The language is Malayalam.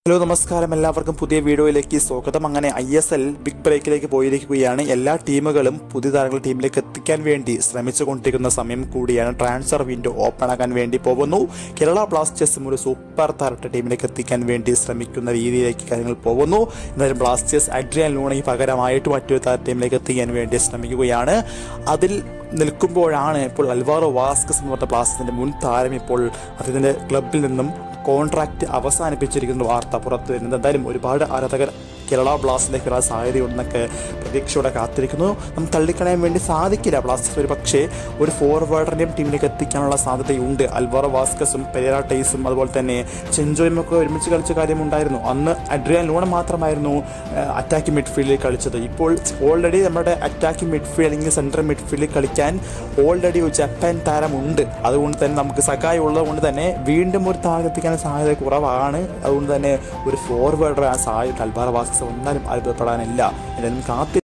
ഹലോ നമസ്കാരം എല്ലാവർക്കും പുതിയ വീഡിയോയിലേക്ക് സ്വാഗതം അങ്ങനെ ഐ എസ് എൽ ബിഗ് ബ്രേക്കിലേക്ക് പോയിരിക്കുകയാണ് എല്ലാ ടീമുകളും പുതിയ താരങ്ങൾ ടീമിലേക്ക് എത്തിക്കാൻ വേണ്ടി ശ്രമിച്ചുകൊണ്ടിരിക്കുന്ന സമയം കൂടിയാണ് ട്രാൻസ്ഫർ വിൻഡോ ഓപ്പൺ ആക്കാൻ വേണ്ടി പോകുന്നു കേരള ബ്ലാസ്റ്റേഴ്സും ഒരു സൂപ്പർ താരത്തെ ടീമിലേക്ക് എത്തിക്കാൻ വേണ്ടി ശ്രമിക്കുന്ന രീതിയിലേക്ക് കാര്യങ്ങൾ പോകുന്നു എന്നാലും ബ്ലാസ്റ്റേഴ്സ് അഡ്രിയൻ ലൂണയ്ക്ക് പകരമായിട്ട് മറ്റൊരു താര ടീമിലേക്ക് എത്തിക്കാൻ വേണ്ടി ശ്രമിക്കുകയാണ് അതിൽ നിൽക്കുമ്പോഴാണ് ഇപ്പോൾ അൽവാറോ വാസ്കസ് എന്ന് പറഞ്ഞ ബ്ലാസ്റ്റേഴ്സിന്റെ മുൻ താരം ഇപ്പോൾ അദ്ദേഹത്തിന്റെ ക്ലബിൽ നിന്നും കോൺട്രാക്റ്റ് അവസാനിപ്പിച്ചിരിക്കുന്ന വാർത്ത പുറത്തു വരുന്നത് എന്തായാലും ഒരുപാട് ആരാധകർ കേരള ബ്ലാസ്റ്റിലേക്ക് വരാൻ സാധ്യതയുണ്ടെന്നൊക്കെ പ്രതീക്ഷയോടെ കാത്തിരിക്കുന്നു നമുക്ക് തള്ളിക്കളയാൻ വേണ്ടി സാധിക്കില്ല ബ്ലാസ്റ്റേഴ്സ് ഒരു പക്ഷേ ഒരു ഫോർവേഡറിനെയും ടീമിലേക്ക് എത്തിക്കാനുള്ള സാധ്യതയുണ്ട് അൽവാറോ വാസ്കസും പെരേര ടൈസും അതുപോലെ തന്നെ ചെഞ്ചോയും ഒക്കെ ഒരുമിച്ച് കളിച്ച കാര്യമുണ്ടായിരുന്നു അന്ന് അഡ്രിയാൻ ലൂണ മാത്രമായിരുന്നു അറ്റാക്കിംഗ് മിഡ്ഫീൽഡിൽ കളിച്ചത് ഇപ്പോൾ ഓൾറെഡി നമ്മുടെ അറ്റാക്കിംഗ് മിഡ്ഫീൽഡ് അല്ലെങ്കിൽ സെൻട്രൽ മിഡ്ഫീൽഡിൽ കളിക്കാൻ ഓൾറെഡി ഒരു ജപ്പാൻ താരമുണ്ട് അതുകൊണ്ട് തന്നെ നമുക്ക് സക്കായി ഉള്ളതുകൊണ്ട് തന്നെ വീണ്ടും ഒരു താരത്തെത്തിക്കാൻ സാധ്യത കുറവാണ് അതുകൊണ്ട് തന്നെ ഒരു ഫോർവേഡർ ആ സാധ്യത അൽബാറ വാസ്കസ് ഒന്നാലും അത്ഭുതപ്പെടാനില്ല എന്തായാലും കാത്തി